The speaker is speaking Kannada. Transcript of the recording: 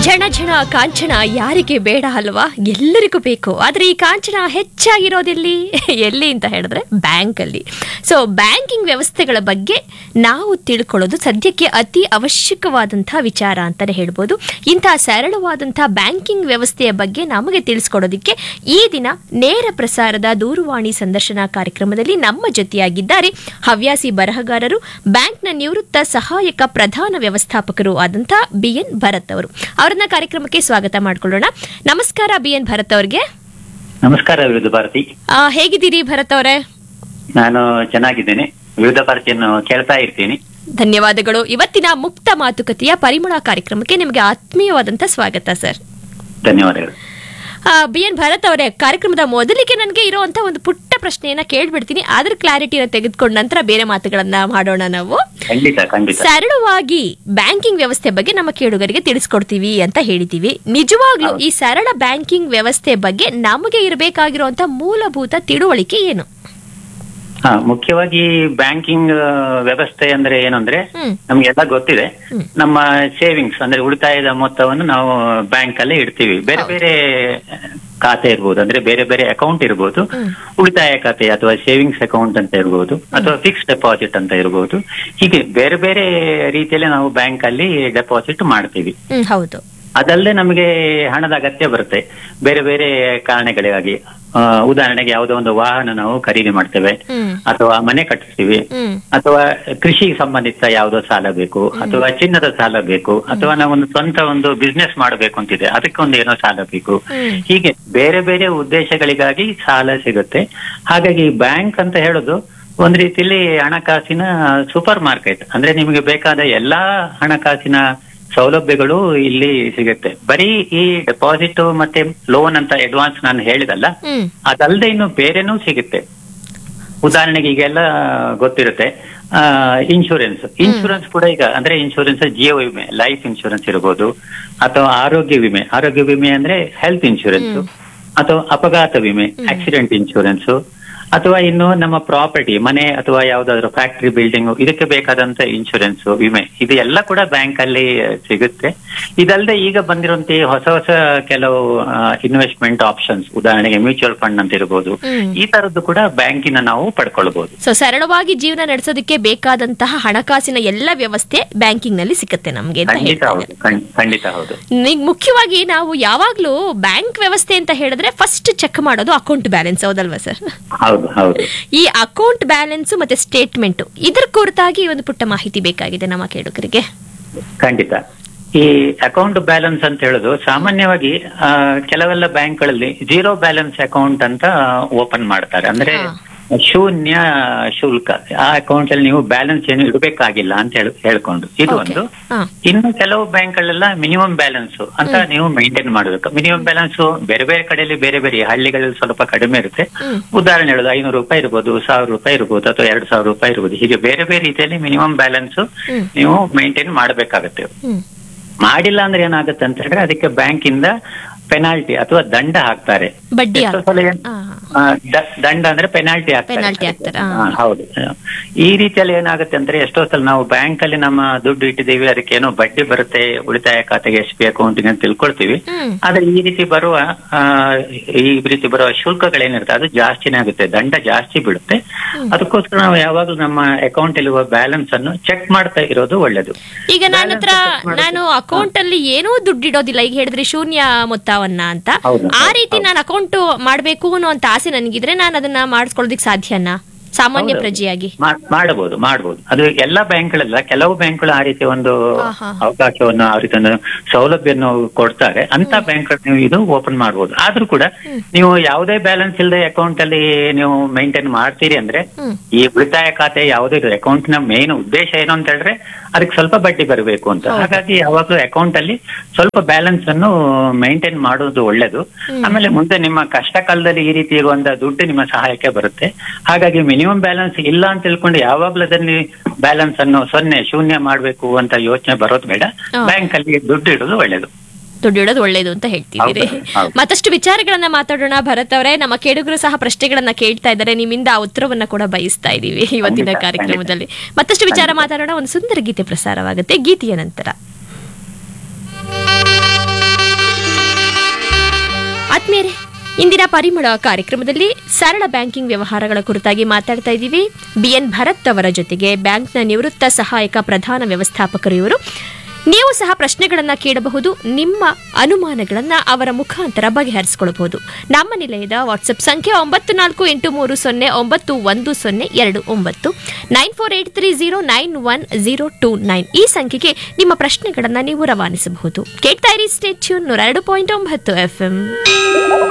ಝಣ ಝಣ ಕಾಂಚನ ಯಾರಿಗೆ ಬೇಡ ಅಲ್ವಾ ಎಲ್ಲರಿಗೂ ಬೇಕು ಆದರೆ ಈ ಕಾಂಚನ ಹೆಚ್ಚಾಗಿರೋದಿಲ್ಲಿ ಎಲ್ಲಿ ಅಂತ ಹೇಳಿದ್ರೆ ಬ್ಯಾಂಕಲ್ಲಿ ಸೊ ಬ್ಯಾಂಕಿಂಗ್ ವ್ಯವಸ್ಥೆಗಳ ಬಗ್ಗೆ ನಾವು ತಿಳ್ಕೊಳ್ಳೋದು ಸದ್ಯಕ್ಕೆ ಅತಿ ಅವಶ್ಯಕವಾದಂಥ ವಿಚಾರ ಅಂತಲೇ ಹೇಳ್ಬೋದು ಇಂತಹ ಸರಳವಾದಂಥ ಬ್ಯಾಂಕಿಂಗ್ ವ್ಯವಸ್ಥೆಯ ಬಗ್ಗೆ ನಮಗೆ ತಿಳಿಸ್ಕೊಡೋದಕ್ಕೆ ಈ ದಿನ ನೇರ ಪ್ರಸಾರದ ದೂರವಾಣಿ ಸಂದರ್ಶನ ಕಾರ್ಯಕ್ರಮದಲ್ಲಿ ನಮ್ಮ ಜೊತೆಯಾಗಿದ್ದಾರೆ ಹವ್ಯಾಸಿ ಬರಹಗಾರರು ಬ್ಯಾಂಕ್ನ ನಿವೃತ್ತ ಸಹಾಯಕ ಪ್ರಧಾನ ವ್ಯವಸ್ಥಾಪಕರು ಆದಂಥ ಬಿ ಎನ್ ಭರತ್ ಅವರು ಅವರನ್ನ ಕಾರ್ಯಕ್ರಮಕ್ಕೆ ಸ್ವಾಗತ ಮಾಡ್ಕೊಳ್ಳೋಣ ನಮಸ್ಕಾರ ಬಿ ಎನ್ ಭರತ್ ಅವ್ರಿಗೆ ನಮಸ್ಕಾರ ವಿವಿಧ ಭಾರತಿ ಆ, ಹೇಗಿದ್ದೀರಿ ಭರತ್ ಅವರೇ ನಾನು ಚೆನ್ನಾಗಿದ್ದೇನೆ ವಿವಿಧ ಭಾರತಿಯನ್ನು ಕೇಳ್ತಾ ಇರ್ತೀನಿ ಧನ್ಯವಾದಗಳು ಇವತ್ತಿನ ಮುಕ್ತ ಮಾತುಕತೆಯ ಪರಿಮಳ ಕಾರ್ಯಕ್ರಮಕ್ಕೆ ನಿಮಗೆ ಆತ್ಮೀಯವಾದಂಥ ಸ್ವಾಗತ ಸರ್ ಧನ್ಯವಾದಗಳು ಬಿ ಎನ್ ಭರತ್ ಅವರೇ ಕಾರ್ಯಕ್ರಮದ ಮೊದಲಿಗೆ ನನಗೆ ಇರುವಂತ ಒಂದು ಪುಟ್ಟ ಪ್ರಶ್ನೆಯನ್ನ ಕೇಳ್ಬಿಡ್ತೀನಿ ಅದ್ರ ಕ್ಲಾರಿಟಿನ ತೆಗೆದುಕೊಂಡ ನಂತರ ಬೇರೆ ಮಾತುಗಳನ್ನ ಮಾಡೋಣ ನಾವು ಖಂಡಿತ ಖಂಡಿತ ಸರಳವಾಗಿ ಬ್ಯಾಂಕಿಂಗ್ ವ್ಯವಸ್ಥೆ ಬಗ್ಗೆ ನಮ್ಮ ಕೇಳುಗರಿಗೆ ತಿಳಿಸ್ಕೊಡ್ತೀವಿ ಅಂತ ಹೇಳಿದೀವಿ ನಿಜವಾಗ್ಲೂ ಈ ಸರಳ ಬ್ಯಾಂಕಿಂಗ್ ವ್ಯವಸ್ಥೆ ಬಗ್ಗೆ ನಮಗೆ ಇರಬೇಕಾಗಿರುವಂತ ಮೂಲಭೂತ ತಿಳುವಳಿಕೆ ಏನು ಹಾ ಮುಖ್ಯವಾಗಿ ಬ್ಯಾಂಕಿಂಗ್ ವ್ಯವಸ್ಥೆ ಅಂದ್ರೆ ಏನಂದ್ರೆ ಹ್ಮ್ ನಮ್ಗೆಲ್ಲ ಗೊತ್ತಿದೆ ಹ್ಮ್. ನಮ್ಮ ಸೇವಿಂಗ್ಸ್ ಅಂದ್ರೆ ಉಳಿತಾಯದ ಮೊತ್ತವನ್ನು ನಾವು ಬ್ಯಾಂಕ್ ಅಲ್ಲೇ ಇಡ್ತೀವಿ ಬೇರೆ ಹೌದು. ಬೇರೆ ಖಾತೆ ಇರ್ಬೋದು ಅಂದ್ರೆ ಬೇರೆ ಬೇರೆ ಅಕೌಂಟ್ ಇರ್ಬೋದು ಹ್ಮ್. ಉಳಿತಾಯ ಖಾತೆ ಅಥವಾ ಸೇವಿಂಗ್ಸ್ ಅಕೌಂಟ್ ಅಂತ ಇರ್ಬೋದು ಅಥವಾ ಫಿಕ್ಸ್ ಡೆಪಾಸಿಟ್ ಅಂತ ಇರ್ಬೋದು ಹೀಗೆ ಬೇರೆ ಬೇರೆ ರೀತಿಯಲ್ಲಿ ನಾವು ಬ್ಯಾಂಕ್ ಅಲ್ಲಿ ಡೆಪಾಸಿಟ್ ಮಾಡ್ತೀವಿ ಹ್ಮ್ ಹೌದು ಅದಲ್ಲದೆ ನಮಗೆ ಹಣದ ಅಗತ್ಯ ಬರುತ್ತೆ ಬೇರೆ ಬೇರೆ ಕಾರಣಗಳಿಗಾಗಿ ಆ, ಉದಾಹರಣೆಗೆ ಯಾವುದೋ ಒಂದು ವಾಹನ ನಾವು ಖರೀದಿ ಮಾಡ್ತೇವೆ ಹ್ಮ್ ಅಥವಾ ಮನೆ ಕಟ್ಟಿಸ್ತೀವಿ ಹ್ಮ್ ಅಥವಾ ಕೃಷಿಗೆ ಸಂಬಂಧಿತ ಯಾವುದೋ ಸಾಲ ಬೇಕು ಅಥವಾ ಚಿನ್ನದ ಸಾಲ ಬೇಕು ಅಥವಾ ನಾವೊಂದು ಸ್ವಂತ ಒಂದು ಬಿಸ್ನೆಸ್ ಮಾಡಬೇಕು ಅಂತಿದೆ ಅದಕ್ಕೊಂದು ಏನೋ ಸಾಲ ಬೇಕು ಹ್ಮ್. ಹೀಗೆ ಬೇರೆ ಬೇರೆ ಉದ್ದೇಶಗಳಿಗಾಗಿ ಸಾಲ ಸಿಗುತ್ತೆ ಹಾಗಾಗಿ ಬ್ಯಾಂಕ್ ಅಂತ ಹೇಳೋದು ಒಂದ್ ರೀತಿಯಲ್ಲಿ ಹಣಕಾಸಿನ ಸೂಪರ್ ಮಾರ್ಕೆಟ್ ಅಂದ್ರೆ ನಿಮಗೆ ಬೇಕಾದ ಎಲ್ಲಾ ಹಣಕಾಸಿನ ಸೌಲಭ್ಯಗಳು ಇಲ್ಲಿ ಸಿಗುತ್ತೆ ಬರೀ ಈ ಡೆಪಾಸಿಟ್ ಮತ್ತೆ ಲೋನ್ ಅಂತ ಅಡ್ವಾನ್ಸ್ ನಾನು ಹೇಳಿದಲ್ಲ ಹ್ಮ್ ಅದಲ್ಲದೆ ಇನ್ನು ಬೇರೆನೂ ಸಿಗುತ್ತೆ ಉದಾಹರಣೆಗೆ ಈಗೆಲ್ಲ ಗೊತ್ತಿರುತ್ತೆ ಇನ್ಶೂರೆನ್ಸ್ ಇನ್ಶೂರೆನ್ಸ್ ಕೂಡ ಈಗ ಅಂದ್ರೆ ಇನ್ಶೂರೆನ್ಸ್ ಜೀವ ವಿಮೆ ಲೈಫ್ ಇನ್ಶೂರೆನ್ಸ್ ಇರಬಹುದು ಅಥವಾ ಆರೋಗ್ಯ ವಿಮೆ ಆರೋಗ್ಯ ವಿಮೆ ಅಂದ್ರೆ ಹೆಲ್ತ್ ಇನ್ಶೂರೆನ್ಸ್ ಅಥವಾ ಅಪಘಾತ ವಿಮೆ ಆಕ್ಸಿಡೆಂಟ್ ಇನ್ಶೂರೆನ್ಸ್ ಅಥವಾ ಇನ್ನು ನಮ್ಮ ಪ್ರಾಪರ್ಟಿ ಮನೆ ಅಥವಾ ಯಾವ್ದಾದ್ರು ಫ್ಯಾಕ್ಟರಿ ಬಿಲ್ಡಿಂಗ್ ಇದಕ್ಕೆ ಬೇಕಾದಂತ ಇನ್ಶೂರೆನ್ಸ್ ವಿಮೆ ಇದು ಎಲ್ಲ ಕೂಡ ಬ್ಯಾಂಕ್ ಅಲ್ಲಿ ಸಿಗುತ್ತೆ ಇದಲ್ಲದೆ ಈಗ ಬಂದಿರುವಂತ ಈ ಹೊಸ ಹೊಸ ಕೆಲವು ಇನ್ವೆಸ್ಟ್ಮೆಂಟ್ ಆಪ್ಷನ್ಸ್ ಉದಾಹರಣೆಗೆ ಮ್ಯೂಚುವಲ್ ಫಂಡ್ ಅಂತ ಇರಬಹುದು ಹ್ಮ್. ಈ ತರದ್ದು ಕೂಡ ಬ್ಯಾಂಕಿನ ನಾವು ಪಡ್ಕೊಳ್ಬಹುದು ಸೊ ಸರಳವಾಗಿ ಜೀವನ ನಡೆಸೋದಕ್ಕೆ ಬೇಕಾದಂತಹ ಹಣಕಾಸಿನ ಎಲ್ಲ ವ್ಯವಸ್ಥೆ ಬ್ಯಾಂಕಿಂಗ್ ನಲ್ಲಿ ಸಿಗುತ್ತೆ ನಮ್ಗೆ ಅಂತ ಖಂಡಿತ ಹೇಳ್ತಾ ಹೌದು ಖಂಡ್- ಖಂಡಿತ ಹೌದು ನೀಗ್ ಮುಖ್ಯವಾಗಿ ನಾವು ಯಾವಾಗ್ಲೂ ಬ್ಯಾಂಕ್ ವ್ಯವಸ್ಥೆ ಅಂತ ಹೇಳಿದ್ರೆ ಫಸ್ಟ್ ಚೆಕ್ ಮಾಡೋದು ಅಕೌಂಟ್ ಬ್ಯಾಲೆನ್ಸ್ ಹೌದಲ್ವಾ ಸರ್ ಹೌದು ಹೌದು ಈ ಅಕೌಂಟ್ ಬ್ಯಾಲೆನ್ಸ್ ಮತ್ತೆ ಸ್ಟೇಟ್ಮೆಂಟ್ ಇದ್ರ ಕುರಿತಾಗಿ ಒಂದು ಪುಟ್ಟ ಮಾಹಿತಿ ಬೇಕಾಗಿದೆ ನಮ್ಮ ಕೇಳುಗರಿಗೆ ಖಂಡಿತ ಈ ಅಕೌಂಟ್ ಬ್ಯಾಲೆನ್ಸ್ ಅಂತ ಹೇಳೋದು ಸಾಮಾನ್ಯವಾಗಿ ಆ, ಕೆಲವೆಲ್ಲ ಬ್ಯಾಂಕ್ಗಳಲ್ಲಿ ಜೀರೋ ಬ್ಯಾಲೆನ್ಸ್ ಅಕೌಂಟ್ ಅಂತ ಓಪನ್ ಮಾಡ್ತಾರೆ ಅಂದ್ರೆ ಹಾ. ಶೂನ್ಯ ಶುಲ್ಕ ಆ ಅಕೌಂಟ್ ಅಲ್ಲಿ ನೀವು ಬ್ಯಾಲೆನ್ಸ್ ಏನು ಇಡಬೇಕಾಗಿಲ್ಲ ಅಂತ ಹೇಳಿ ಹೇಳ್ಕೊಂಡು ಇದು Okay. ಒಂದು ಹಾ. ಇನ್ನು ಕೆಲವು ಬ್ಯಾಂಕ್ಗಳೆಲ್ಲ ಮಿನಿಮಮ್ ಬ್ಯಾಲೆನ್ಸ್ ಅಂತ ನೀವು ಮೇಂಟೈನ್ ಮಾಡಬೇಕು ಮಿನಿಮಮ್ ಬ್ಯಾಲೆನ್ಸ್ ಬೇರೆ ಬೇರೆ ಕಡೆಯಲ್ಲಿ ಬೇರೆ ಬೇರೆ ಹಳ್ಳಿಗಳಲ್ಲಿ ಸ್ವಲ್ಪ ಕಡಿಮೆ ಇರುತ್ತೆ ಹ್ಮ್. ಉದಾಹರಣೆ ಹೇಳೋದು ಐನೂರು ರೂಪಾಯಿ ಇರ್ಬೋದು ಸಾವಿರ ರೂಪಾಯಿ ಇರ್ಬೋದು ಅಥವಾ ಎರಡು ಸಾವಿರ ರೂಪಾಯಿ ಇರ್ಬೋದು ಹೀಗೆ ಬೇರೆ ಬೇರೆ ರೀತಿಯಲ್ಲಿ ಮಿನಿಮಮ್ ಬ್ಯಾಲೆನ್ಸ್ ಹ್ಮ್. ನೀವು ಮೇಂಟೈನ್ ಮಾಡಬೇಕಾಗತ್ತೆ ಹ್ಮ್ ಮಾಡಿಲ್ಲ ಅಂದ್ರೆ ಏನಾಗುತ್ತೆ ಅಂತ ಹೇಳಿದ್ರೆ ಅದಕ್ಕೆ ಬ್ಯಾಂಕ್ ಇಂದ ಪೆನಾಲ್ಟಿ ಅಥವಾ ದಂಡ ಹಾಕ್ತಾರೆ ಬಡ್ಡಿ ಎಷ್ಟೋ ಸಲ ಏನ್- ಆ, ಆ, ದ- ದಂಡ ಅಂದ್ರೆ ಪೆನಾಲ್ಟಿ ಹಾಕ್ತಾರೆ Penalty ಹಾಕ್ತಾರೆ, ಆ. ಹಾ, ಹೌದು ಈ ರೀತಿಯಲ್ಲಿ ಏನಾಗುತ್ತೆ ಅಂದ್ರೆ ಎಷ್ಟೋ ಸಲ ನಾವು ಬ್ಯಾಂಕ್ ಅಲ್ಲಿ ನಮ್ಮ ದುಡ್ಡು ಇಟ್ಟಿದ್ದೀವಿ ಅದಕ್ಕೆ ಏನೋ ಬಡ್ಡಿ ಬರುತ್ತೆ ಉಳಿತಾಯ ಖಾತೆಗೆ ಎಸ್ ಪಿ ಅಕೌಂಟಿಗೆ ಅಂತ ತಿಳ್ಕೊಳ್ತೀವಿ ಹ್ಮ್ ಆದ್ರೆ ಈ ರೀತಿ ಬರುವ ಆ, ಈ ರೀತಿ ಬರುವ ಶುಲ್ಕಗಳೇನಿರುತ್ತೆ ಅದು ಜಾಸ್ತಿನೇ ಆಗುತ್ತೆ ದಂಡ ಜಾಸ್ತಿ ಬೀಳುತ್ತೆ ಅದಕ್ಕೋಸ್ಕರ ನಾವು ಯಾವಾಗಲೂ ನಮ್ಮ ಅಕೌಂಟ್ ಇರುವ ಬ್ಯಾಲೆನ್ಸ್ ಅನ್ನು ಚೆಕ್ ಮಾಡ್ತಾ ಇರೋದು ಒಳ್ಳೇದು ಈಗ ನನ್ನ ಹತ್ರ Balance check ಮಾಡೋದು. ನಾನು ಅಕೌಂಟ್ ಅಲ್ಲಿ ಏನೂ ದುಡ್ಡು ಇಡೋದಿಲ್ಲ ಈಗ ಹೇಳಿದ್ರಿ ಶೂನ್ಯ ಮೊತ್ತವನ್ನ ಅಂತ ಹೌದು, ಆ ಹೌದು, ರೀತಿ ನಾನು ಅಕೌಂಟ್ ಮಾಡ್ಬೇಕು ಅನ್ನೋ ಅಂತ ಆಸೆ ನನಗಿದ್ರೆ ನಾನು ಅದನ್ನ ಮಾಡಿಸ್ಕೊಳ್ಳೋದಿಕ್ ಸಾಧ್ಯನಾ ಸಾಮಾನ್ಯ ಹೌದು. ಪ್ರಜೆಯಾಗಿ ಮಾ- ಮಾಡಬಹುದು ಮಾಡಬಹುದು ಅದು ಎಲ್ಲಾ ಬ್ಯಾಂಕ್ಗಳಲ್ಲ ಕೆಲವು ಬ್ಯಾಂಕ್ಗಳು ಆ ರೀತಿ ಒಂದು ಹಾ, ಹಾ. ಅವಕಾಶವನ್ನು ಆ ರೀತಿ ಒಂದು ಸೌಲಭ್ಯವನ್ನು ಕೊಡ್ತಾರೆ ಅಂತ ಬ್ಯಾಂಕ್ ನೀವು ಇದು ಓಪನ್ ಮಾಡಬಹುದು ಆದ್ರೂ ಕೂಡ ನೀವು ಯಾವುದೇ ಬ್ಯಾಲೆನ್ಸ್ ಇಲ್ಲದೆ ಅಕೌಂಟ್ ಅಲ್ಲಿ ನೀವು ಮೇಂಟೈನ್ ಮಾಡ್ತೀರಿ ಅಂದ್ರೆ ಹ್ಮ್. ಈ ಉಳಿತಾಯ ಖಾತೆ ಯಾವುದೇ ಅಕೌಂಟ್ ನ ಮೇನ್ ಉದ್ದೇಶ ಏನು ಅಂತ ಹೇಳಿದ್ರೆ ಅದಕ್ಕೆ ಸ್ವಲ್ಪ ಬಡ್ಡಿ ಬರಬೇಕು ಅಂತ ಹಾಗಾಗಿ ಯಾವಾಗಲೂ ಅಕೌಂಟ್ ಅಲ್ಲಿ ಸ್ವಲ್ಪ ಬ್ಯಾಲೆನ್ಸ್ ಅನ್ನು ಮೇಂಟೈನ್ ಮಾಡೋದು ಒಳ್ಳೇದು ಆಮೇಲೆ ಮುಂದೆ ನಿಮ್ಮ ಕಷ್ಟ ಕಾಲದಲ್ಲಿ ಈ ರೀತಿ ಒಂದು ದುಡ್ಡು ನಿಮ್ಮ ಸಹಾಯಕ್ಕೆ ಬರುತ್ತೆ ಹಾಗಾಗಿ ಮಿನಿಮಮ್ ಬ್ಯಾಲೆನ್ಸ್ ಇಲ್ಲ ಅಂತ ತಿಳ್ಕೊಂಡು ಯಾವಾಗ್ಲೂ ಅದನ್ನ ಬ್ಯಾಲೆನ್ಸ್ ಅನ್ನು ಸೊನ್ನೆ ಶೂನ್ಯ ಮಾಡ್ಬೇಕು ಅಂತ ಯೋಚನೆ ಬರೋದು ಬೇಡ ಹಾ. ಬ್ಯಾಂಕ್ ಅಲ್ಲಿ ದುಡ್ಡು ಇಡೋದು ಒಳ್ಳೇದು ದುಡ್ಡು ಇಡೋದು ಒಳ್ಳೇದು ಅಂತ ಹೇಳ್ತಿದ್ದೀರಿ ಹೌದು, ಹೌದು. ಮತ್ತಷ್ಟು ವಿಚಾರಗಳನ್ನ ಮಾತಾಡೋಣ ಭರತ್ ಅವರೇ ನಮ್ಮ ಕೇಳುಗರು ಸಹ ಪ್ರಶ್ನೆಗಳನ್ನ ಕೇಳ್ತಾ ಇದ್ದಾರೆ ನಿಮ್ಮಿಂದ ಆ ಉತ್ತರವನ್ನ ಕೂಡ ಬಯಸ್ತಾ ಇದೀವಿ ಇವತ್ತಿನ ಖಂಡಿತ, ಕಾರ್ಯಕ್ರಮದಲ್ಲಿ ಮತ್ತಷ್ಟು ವಿಚಾರ ಮಾತಾಡೋಣ ಒಂದು ಸುಂದರ ಗೀತೆ ಪ್ರಸಾರವಾಗುತ್ತೆ ಗೀತೆಯ ನಂತರ ಪರಿಮಳ ಕಾರ್ಯಕ್ರಮದಲ್ಲಿ ಸರಳ ಬ್ಯಾಂಕಿಂಗ್ ವ್ಯವಹಾರಗಳ ಕುರಿತಾಗಿ ಮಾತಾಡ್ತಾ ಇದ್ದೀವಿ ಬಿಎನ್ ಭರತ್ ಅವರ ಜೊತೆಗೆ ಬ್ಯಾಂಕ್ನ ನಿವೃತ್ತ ಸಹಾಯಕ ಪ್ರಧಾನ ವ್ಯವಸ್ಥಾಪಕರು ಇವರು ನೀವು ಸಹ ಪ್ರಶ್ನೆಗಳನ್ನ ಕೇಳಬಹುದು ನಿಮ್ಮ ಅನುಮಾನಗಳನ್ನ ಅವರ ಮುಖಾಂತರ ಬಗೆಹರಿಸಿಕೊಳ್ಳಬಹುದು ನಮ್ಮ ನಿಲಯದ ವಾಟ್ಸ್ಆಪ್ ಸಂಖ್ಯೆ ಒಂಬತ್ತು ನಾಲ್ಕು ಎಂಟು ಮೂರು ಸೊನ್ನೆ ಒಂಬತ್ತು ಒಂದು ಸೊನ್ನೆ ಎರಡು ಒಂಬತ್ತು nine four eight three zero nine one zero two nine ಈ ಸಂಖ್ಯೆಗೆ ನಿಮ್ಮ ಪ್ರಶ್ನೆಗಳನ್ನ ನೀವು ರವಾನಿಸಬಹುದು ಕೇಳ್ತಾ ಇರಿ ಸ್ಟೇಟ್ಯೂನ್ ನೂರ ಎರಡು ಪಾಯಿಂಟ್ ಒಂಬತ್ತು ಎಫ್